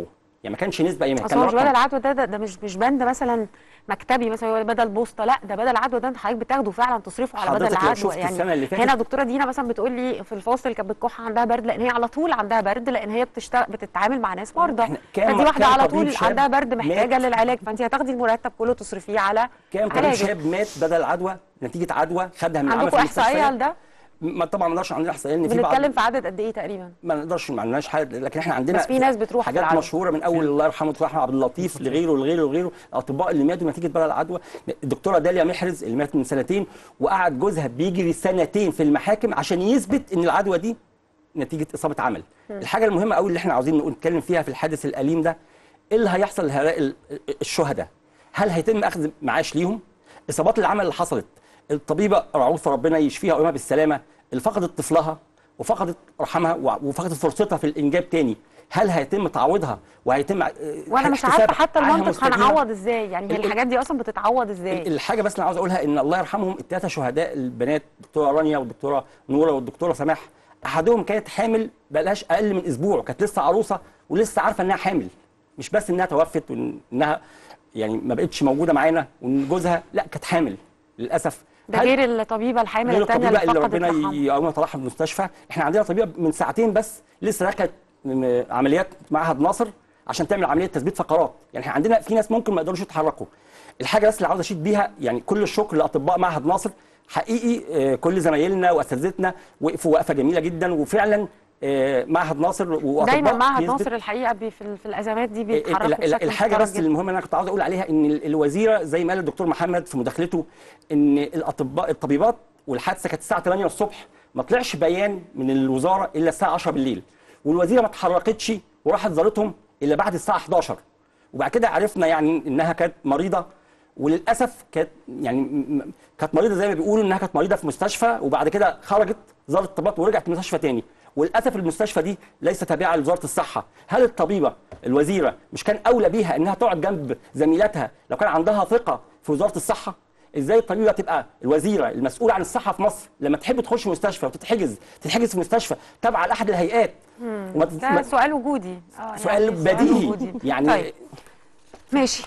يعني ما كانش نسبه ايامها اصل هو مش رقم. بدل عدوى ده, ده ده مش مش بند مثلا مكتبي مثلا هو بدل بوسطه لا ده بدل عدوى ده انت حضرتك بتاخده فعلا تصرفه على بدل حضرتك لو عدوى شفت يعني السنة اللي فاتت- هنا دكتوره دينا مثلا بتقول لي في الفاصل اللي كانت بتكح عندها برد لان هي على طول عندها برد لان هي بتشتغل بتتعامل مع ناس مرضى كام- فدي واحده كام على طبيب طول شاب عندها برد محتاجه مات؟ للعلاج فانت هتاخدي المرتب كله تصرفيه على كام طبيب علاجه. شاب مات بدل عدوى نتيجه عدوى خدها من عمل عندكم في احصائيه المستشفى لده ما طبعا ما نقدرش عندنا احصائيه ان في بعض بنتكلم في عدد قد ايه تقريبا ما نقدرش ما عندناش حاجه لكن احنا عندنا بس في ناس بتروح في حاجات العدوى. مشهوره من اول الله يرحمه دكتور احمد عبد اللطيف لغيره لغيره لغيره الاطباء اللي ماتوا نتيجه بلد العدوى الدكتوره داليا محرز اللي ماتت من سنتين وقعد جوزها بيجري سنتين في المحاكم عشان يثبت ان العدوى دي نتيجه اصابه عمل مم. الحاجه المهمه قوي اللي احنا عاوزين نقول- نتكلم فيها في الحادث الاليم ده ايه اللي هيحصل لهؤلاء ال- الشهداء هل هيتم اخذ معاش ليهم اصابات العمل اللي حصلت الطبيبه رعوف ربنا يشفيها ويقومها بالسلامه اللي فقدت طفلها وفقدت رحمها و- وفقدت فرصتها في الانجاب تاني هل هيتم تعويضها وهيتم آه، وانا مش احتساب عارفه حتى عنها المنطق مستديمة؟ هنعوض ازاي يعني هي ال- ال- الحاجات دي اصلا بتتعوض ازاي الحاجه بس اللي عاوز اقولها ان الله يرحمهم الثلاثه شهداء البنات الدكتوره رانيا والدكتوره نوره والدكتوره سماح احدهم كانت حامل بقالهاش اقل من اسبوع كانت لسه عروسه ولسه عارفه انها حامل مش بس انها توفت وانها يعني ما بقتش موجوده معانا وان جوزها لا كانت حامل للاسف ده هل- غير الطبيبه الحامل غير الثانيه الطبيبه اللي اللي فقدت ربنا رحمها يقومها طلعها في المستشفى احنا عندنا طبيبه من ساعتين بس لسه دخلت من عمليات معهد ناصر عشان تعمل عمليه تثبيت فقرات يعني احنا عندنا في ناس ممكن ما يقدروش يتحركوا الحاجه بس اللي عاوز اشيد بيها يعني كل الشكر لاطباء معهد ناصر حقيقي آه، كل زمايلنا واساتذتنا وقفوا وقفه جميله جدا وفعلا آه، معهد ناصر واطباء دايما معهد بيثبت- ناصر الحقيقه بي في, ال- في الازمات دي ال- بيتحركوا ال- بشكل الحاجه محترم بس جدا. المهمه اللي انا كنت عاوز اقول عليها ان ال- الوزيره زي ما قال الدكتور محمد في مداخلته ان الاطباء الطبيبات والحادثه كانت الساعه 8 الصبح ما طلعش بيان من الوزاره الا الساعه 10 بالليل والوزيره ما اتحركتش وراحت زارتهم الا بعد الساعه 11 وبعد كده عرفنا يعني انها كانت مريضه وللاسف كانت يعني م- م- كانت مريضه زي ما بيقولوا انها كانت مريضه في مستشفى وبعد كده خرجت زارت الطبيبات ورجعت المستشفى تاني وللاسف المستشفى دي ليس تابعه لوزاره الصحه هل الطبيبه الوزيره مش كان اولى بيها انها تقعد جنب زميلاتها لو كان عندها ثقه في وزاره الصحه ازاي الطبيبه تبقى الوزيره المسؤوله عن الصحه في مصر لما تحب تخش مستشفى وتتحجز تتحجز في مستشفى تابعه لاحد الهيئات مم. وما ده ما- سؤال وجودي آه، سؤال يعني بديهي وجودي. يعني طيب. ماشي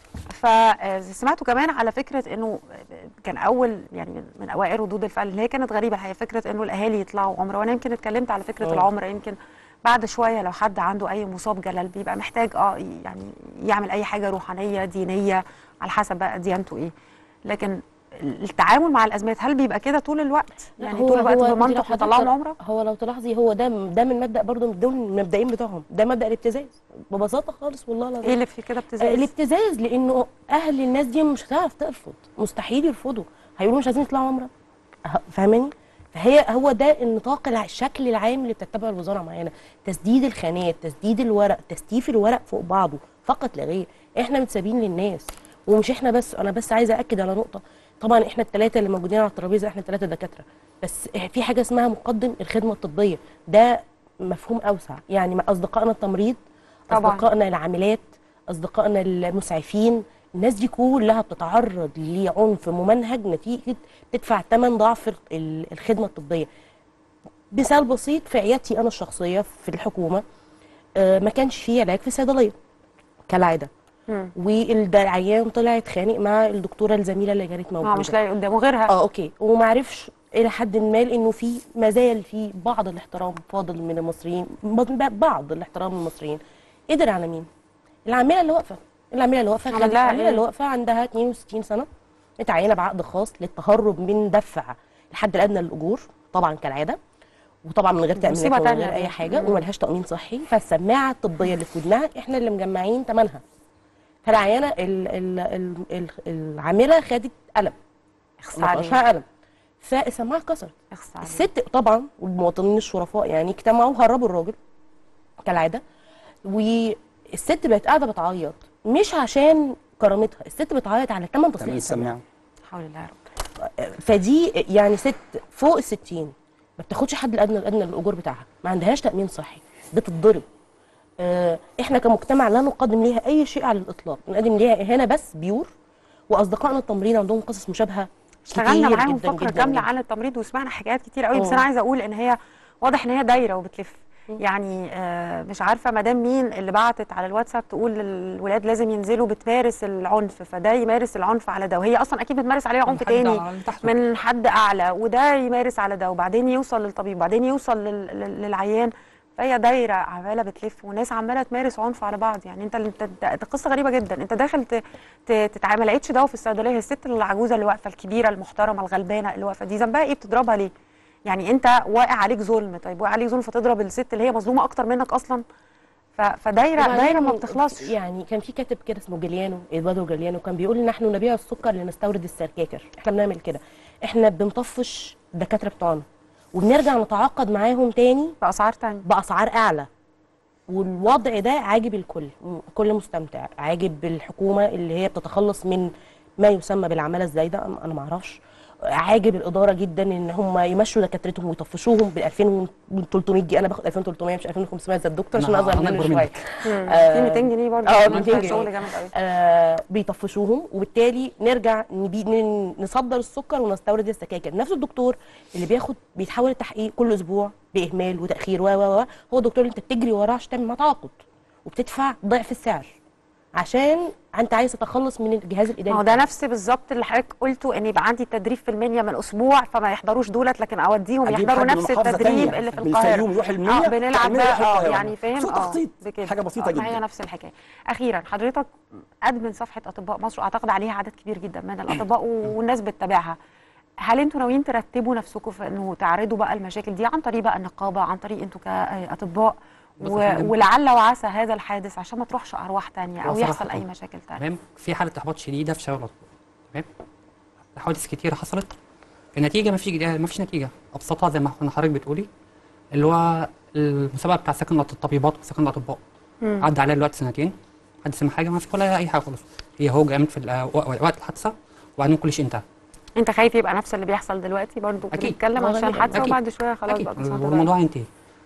فسمعتوا كمان على فكره انه كان اول يعني من- من اوائل ردود الفعل اللي هي كانت غريبه الحقيقه فكره انه الاهالي يطلعوا عمره وانا يمكن اتكلمت على فكره آه. العمره يمكن بعد شويه لو حد عنده اي مصاب جلل بيبقى محتاج اه يعني يعمل اي حاجه روحانيه دينيه على حسب بقى ديانته ايه لكن التعامل مع الازمات هل بيبقى كده طول الوقت يعني طول الوقت انت لو بمنطق حضرتك- يطلعوا عمره هو لو تلاحظي هو ده ده من مبدا برضه من دول المبدئين بتوعهم ده مبدا الابتزاز ببساطه خالص والله العظيم ايه اللي في كده ابتزاز آه، الابتزاز لانه اهل الناس دي مش هتعرف ترفض مستحيل يرفضوا هيقولوا مش عايزين يطلعوا عمره أه، فاهماني فهي هو ده النطاق الع- الشكل العام اللي بتتبعه الوزاره معانا تسديد الخانات تسديد الورق تستيف الورق فوق بعضه فقط لا غير احنا متسابين للناس ومش احنا بس انا بس عايزه اكد على نقطه طبعا احنا الثلاثه اللي موجودين على الترابيزه احنا الثلاثه دكاتره بس في حاجه اسمها مقدم الخدمه الطبيه ده مفهوم اوسع يعني مع اصدقائنا التمريض طبعاً. اصدقائنا العاملات اصدقائنا المسعفين الناس دي كلها بتتعرض لعنف ممنهج نتيجه تدفع ثمن ضعف ال- الخدمه الطبيه مثال بسيط في عيادتي انا الشخصيه في الحكومه آه، ما كانش فيه علاج في الصيدليه كالعاده والعيان طلع اتخانق مع الدكتوره الزميله اللي كانت موجوده اه مش لاقي قدامه غيرها اه اوكي وما عرفش الى حد ما انه في ما زال في بعض الاحترام فاضل من المصريين ب- بعض الاحترام من المصريين قدر على مين؟ العامله اللي واقفه العامله اللي واقفه عمل خدت لها العامله إيه؟ اللي واقفه عندها 62 سنه متعينه بعقد خاص للتهرب من دفع الحد الادنى للاجور طبعا كالعاده وطبعا من غير تامينات مصيبة ومن تانية غير دي. اي حاجه مم. وملهاش تامين صحي فالسماعه الطبيه اللي في ودنها احنا اللي مجمعين ثمنها فالعيانه ال- ال- ال- ال- العامله خدت قلم اخص عليك. نقشها قلم فالسماعه اتكسرت الست طبعا والمواطنين الشرفاء يعني اجتمعوا هربوا الراجل كالعاده والست بقت قاعده بتعيط مش عشان كرامتها الست بتعيط على ثمن تصليح تمام السماعه السماعه حول الله يا رب فدي يعني ست فوق الستين ما بتاخدش حد الادنى الادنى للاجور بتاعها ما عندهاش تامين صحي بتتضرب آه، احنا كمجتمع لا نقدم ليها اي شيء على الاطلاق نقدم ليها اهانه بس بيور واصدقائنا التمرين عندهم قصص مشابهه اشتغلنا معاهم جداً فقره جداً كامله جداً. عن التمريض وسمعنا حاجات كتير قوي بس اه. انا عايزه اقول ان هي واضح ان هي دايره وبتلف يعني آه، مش عارفه مدام مين اللي بعتت على الواتساب تقول الولاد لازم ينزلوا بتمارس العنف فده يمارس العنف على ده وهي اصلا اكيد بتمارس عليه عنف حد تاني على اللي تحته. من حد اعلى وده يمارس على ده وبعدين يوصل للطبيب وبعدين يوصل لل- لل- للعيان فهي دايره عماله بتلف وناس عماله تمارس عنف على بعض يعني انت انت انت انت قصه غريبه جدا انت داخل ت- ت- تتعامل ما لقيتش دواء في الصيدليه هي الست العجوزه اللي واقفه الكبيره المحترمه الغلبانه اللي واقفه دي ذنبها ايه بتضربها ليه؟ يعني انت واقع عليك ظلم طيب واقع عليك ظلم فتضرب الست اللي هي مظلومه اكتر منك اصلا ف- فدايره وبعدين دايره ما بتخلصش يعني كان في كاتب كده اسمه جليانو ادوارdo جليانو كان بيقول ان نحن نبيع السكر لنستورد السركاكر احنا بنعمل كده احنا بنطفش الدكاتره بتوعنا وبنرجع نتعاقد معاهم تاني باسعار تانية باسعار اعلى والوضع ده عاجب الكل م- كل مستمتع عاجب الحكومه اللي هي بتتخلص من ما يسمى بالعماله الزايده أنا- انا ما اعرفش عاجب الاداره جدا ان هم يمشوا دكاترتهم ويطفشوهم ب 2300 جنيه انا باخد 2300 مش 2500 زي الدكتور عشان أنا- اصغر أنا منه أكبر شويه منك. في 200 جنيه برضه اه عملت 200 شغل جنيه جامد قوي آه بيطفشوهم وبالتالي نرجع نبي ن- نصدر السكر ونستورد السكاكر نفس الدكتور اللي بياخد بيتحول التحقيق كل اسبوع باهمال وتاخير و و و هو الدكتور اللي انت بتجري وراه عشان تعمل معاه تعاقد وبتدفع ضعف السعر عشان انت عايز تتخلص من الجهاز الاداري ما هو ده نفس بالظبط اللي حضرتك قلته ان يبقى عندي تدريب في المنيا من اسبوع فما يحضروش دولت لكن اوديهم أجيب يحضروا حد من نفس محافظة التدريب تانية اللي في من القاهره الفيوم يروح المنيا اه بنلعب تعملي بقى اه القاهرة. يعني فاهم سوء اه تخطيط. بكده حاجة بسيطة آه، جدا. هي نفس الحكايه اخيرا حضرتك ادمن صفحه اطباء مصر واعتقد عليها عدد كبير جدا من الاطباء والناس بتتابعها هل انتوا ناويين ترتبوا نفسكم في انه تعرضوا بقى المشاكل دي عن طريق بقى النقابه عن طريق انتوا كاطباء بص و... يا فندم. ولعل وعسى هذا الحادث عشان ما تروحش ارواح تانية او هو يحصل صراحة اي مشاكل تانية تمام في حاله احباط شديده في شباب الاطباء تمام حوادث كتير حصلت النتيجه ما فيش ما فيش نتيجه ابسطها زي ما كنا حضرتك بتقولي اللي هو المسابقه بتاع سكن الطبيبات وسكن الاطباء مم. عدى عليها دلوقتي سنتين حد سمع حاجه ما في ولا اي حاجه خالص هي هو قامت في ال- وق- وقت الحادثه وبعدين كل شيء انتهى انت خايف يبقى نفس اللي بيحصل دلوقتي برضو أكيد. بنتكلم آه، عشان غالباً. حادثه أكيد. وبعد شويه خلاص اكيد بقى تصنع والموضوع هينتهي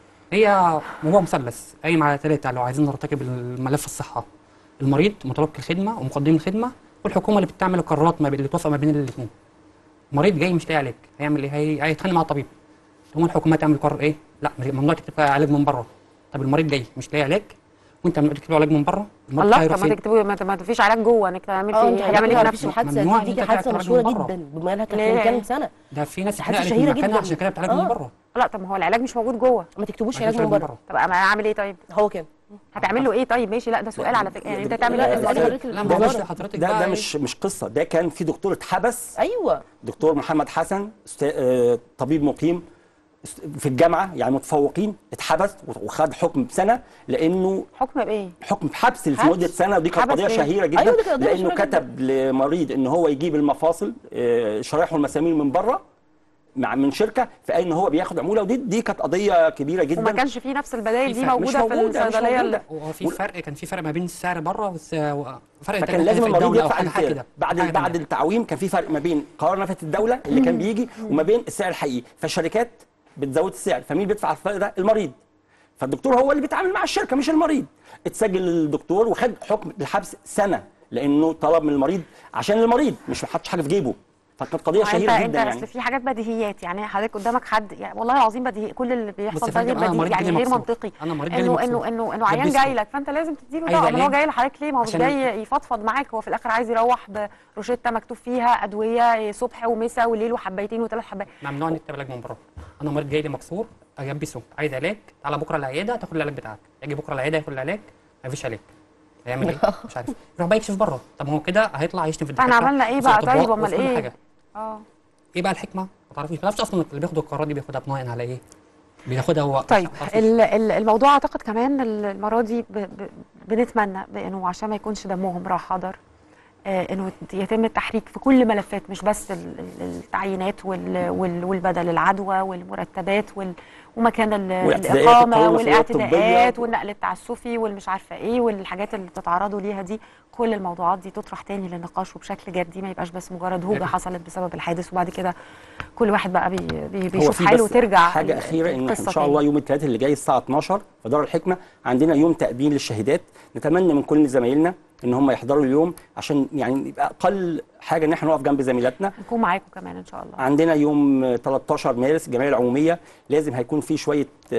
هي موضوع مثلث قايم على ثلاثه لو عايزين نرتكب الملف الصحه المريض متلقي الخدمه ومقدم الخدمه والحكومه اللي بتعمل القرارات ما بين اللي توافق ما بين الاثنين مريض جاي مش لاقي علاج هيعمل ايه هي- هيتخانق مع الطبيب تقوم الحكومه تعمل قرار ايه لا ممنوع تكتب علاج من بره طب المريض جاي مش لاقي علاج وانت ممنوع تكتب له علاج من بره المريض الله هيروح طب ما فين؟ تكتبوا ما ما فيش علاج جوه انك تعمل اه فيه انت ايه هيعمل ايه في في نفسه الحادثه ممنوع دي إن دي أنت حادثه تعمل مشهوره من بره. جدا بما انها كانت ليه؟ من كام سنه ده في ناس حادثة اتنقلت شهيرة من مكانها جدا. عشان كده بتعالج من آه. بره لا طب ما هو العلاج مش موجود جوه ما تكتبوش ما علاج فيش من بره طب انا اعمل ايه طيب هو كده هتعمل له ايه طيب ماشي لا ده سؤال على فكره يعني انت تعمل لا، ايه اسألي اسألي. حضرتك لا ما ده هو مش بص حضرتك ده بقى ده إيه؟ مش مش قصه ده كان في دكتور اتحبس ايوه دكتور محمد حسن أست- آه، طبيب مقيم است- في الجامعه يعني متفوقين اتحبس وخد حكم بسنه لانه حكم بايه حكم بحبس حبس؟ لمده سنه ودي كانت حبس قضيه ليه؟ شهيره جدا أيوة، دي كانت قضية لانه شهيرة جداً. كتب لمريض ان هو يجيب المفاصل آه، شرايح والمسامير من بره مع من شركه فقال ان هو بياخد عموله ودي دي كانت قضيه كبيره جدا وما كانش فيه نفس البدائل في دي فرق. مش موجوده في موجودة، مش الصيدليه موجودة. اللي هو في فرق كان في فرق ما بين السعر بره والفرق فكان لازم المريض يدفع حاجه الفرق كده بعد حاجة بعد تانية. التعويم كان في فرق ما بين قرار نفقه الدوله اللي كان بيجي وما بين السعر الحقيقي فالشركات بتزود السعر فمين بيدفع الفرق ده المريض فالدكتور هو اللي بيتعامل مع الشركه مش المريض اتسجل الدكتور وخد حكم بالحبس سنه لانه طلب من المريض عشان المريض مش ما حطش حاجه في جيبه فكانت قضيه ما انت شهيره انت جدا اصل يعني في حاجات بديهيات يعني حضرتك قدامك حد يعني والله العظيم بديهي كل اللي بص بيحصل يا ده غير فندم، أنا بديهي مريض يعني جالي غير مكسور. منطقي أنا مريض جالي انه مكسور. انه انه انه عيان لبسته. جاي لك فانت لازم تديله عايز دواء ما هو علاج. جاي لحضرتك ليه ما هو مش عشان- جاي يفضفض معاك هو في الاخر عايز يروح بروشته مكتوب فيها ادويه صبح ومساء وليل وحبايتين وثلاث حبايات ممنوع نكتب علاج من بره انا مريض جاي لي مكسور اجبسه عايز علاج تعالى بكره العياده تاخد العلاج بتاعك اجي بكره العياده ياخد العلاج مفيش علاج هيعمل ايه مش عارف يروح بقى يكشف بره طب ما هو كده هيطلع يشتم في فاحنا الدكاتره عملنا ايه وفي بقى الأطباء طيب امال وفي كل ايه حاجة. اه ايه بقى الحكمه ما تعرفيش ما تعرفش اصلا اللي بياخدوا القرارات دي بياخدها بناء على ايه بياخدها هو طيب ما تعرفيش. ال- ال- الموضوع اعتقد كمان المره دي ب- ب- بنتمنى بانه عشان ما يكونش دمهم راح حضر آه، انه يتم التحريك في كل ملفات مش بس ال- ال- التعيينات وال- وال- والبدل العدوى والمرتبات وال- ومكان ال- والاعتداءات الاقامه القانون المسؤولية والاعتداءات الطبية. والنقل التعسفي والمش عارفه ايه والحاجات اللي بتتعرضوا ليها دي كل الموضوعات دي تطرح تاني للنقاش وبشكل جدي ما يبقاش بس مجرد هوجه أكيد. حصلت بسبب الحادث وبعد كده كل واحد بقى بي بي هو بيشوف في حاله بس وترجع حاجه ال- اخيره ان القصة ان شاء الله تاني. يوم الثلاثاء اللي جاي الساعه 12 في دار الحكمه عندنا يوم تقديم للشهادات نتمنى من كل زمايلنا ان هم يحضروا اليوم عشان يعني يبقى اقل حاجه ان احنا نقف جنب زميلاتنا نكون معاكم كمان ان شاء الله عندنا يوم 13 مارس الجمعيه العموميه لازم هيكون في شويه آه،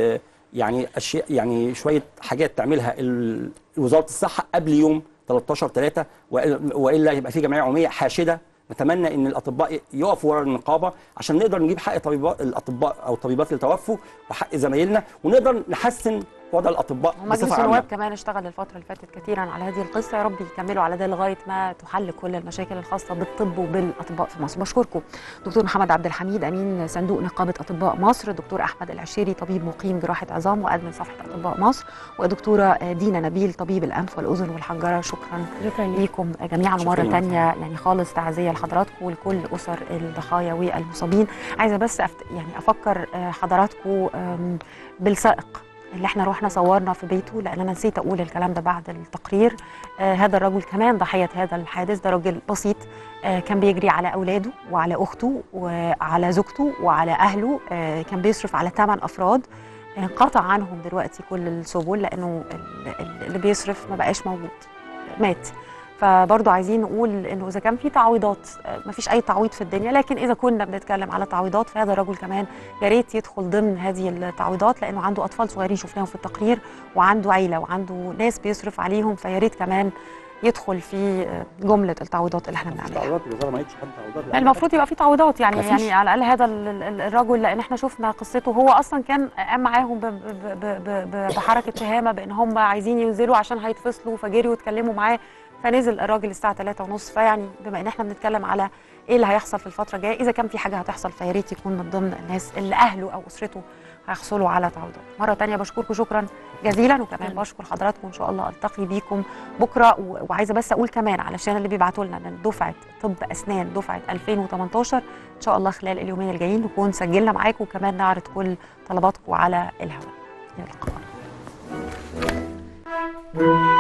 يعني اشياء يعني شويه حاجات تعملها ال- وزاره الصحه قبل يوم 13 3 والا يبقى في جمعيه عموميه حاشده نتمنى ان الاطباء يقفوا ورا النقابه عشان نقدر نجيب حق طبيبات الاطباء او الطبيبات اللي توفوا وحق زمايلنا ونقدر نحسن وضع الاطباء ومجلس بصفه النواب عامه كمان اشتغل الفترة اللي فاتت كثيرا على هذه القصة يا رب يكملوا على ده لغاية ما تحل كل المشاكل الخاصة بالطب وبالأطباء في مصر بشكركم دكتور محمد عبد الحميد أمين صندوق نقابة أطباء مصر دكتور أحمد العشيري طبيب مقيم جراحة عظام وأدمن صفحة أطباء مصر ودكتورة دينا نبيل طبيب الأنف والأذن والحنجرة شكرا شكرا ليك ليكم جميعا شكراً مرة ليك. تانية يعني خالص تعزية لحضراتكم ولكل أسر الضحايا والمصابين عايزة بس أفت... يعني أفكر آه، حضراتكم آم، بالسائق اللي احنا روحنا صورنا في بيته لان انا نسيت اقول الكلام ده بعد التقرير آه هذا الرجل كمان ضحيه هذا الحادث ده راجل بسيط آه كان بيجري على اولاده وعلى اخته وعلى زوجته وعلى اهله آه كان بيصرف على ثمان افراد انقطع عنهم دلوقتي كل السبل لانه ال- ال- اللي بيصرف ما بقاش موجود مات فبرضه عايزين نقول انه اذا كان في تعويضات ما فيش اي تعويض في الدنيا لكن اذا كنا بنتكلم على تعويضات فهذا الرجل كمان يا ريت يدخل ضمن هذه التعويضات لانه عنده اطفال صغيرين شفناهم في التقرير وعنده عيله وعنده ناس بيصرف عليهم فيا ريت كمان يدخل في جمله التعويضات اللي احنا بنعملها تعويضات الوزاره ما قالتش حد تعويضات المفروض يبقى في تعويضات يعني مفيش. يعني على الاقل هذا ال- ال- الرجل لان احنا شفنا قصته هو اصلا كان قام معاهم ب- ب- ب- ب- ب- بحركه تهامه بان هم عايزين ينزلوا عشان هيتفصلوا فجريوا واتكلموا معاه فنزل الراجل الساعه 3 ونص فيعني بما ان احنا بنتكلم على ايه اللي هيحصل في الفتره الجايه اذا كان في حاجه هتحصل فيا ريت يكون من ضمن الناس اللي اهله او اسرته هيحصلوا على تعويضات مره تانية بشكركم شكرا جزيلا وكمان بشكر حضراتكم ان شاء الله التقي بيكم بكره و- وعايزه بس اقول كمان علشان اللي بيبعتوا لنا ان دفعه طب اسنان دفعه 2018 ان شاء الله خلال اليومين الجايين نكون سجلنا معاكم وكمان نعرض كل طلباتكم على الهواء الى اللقاء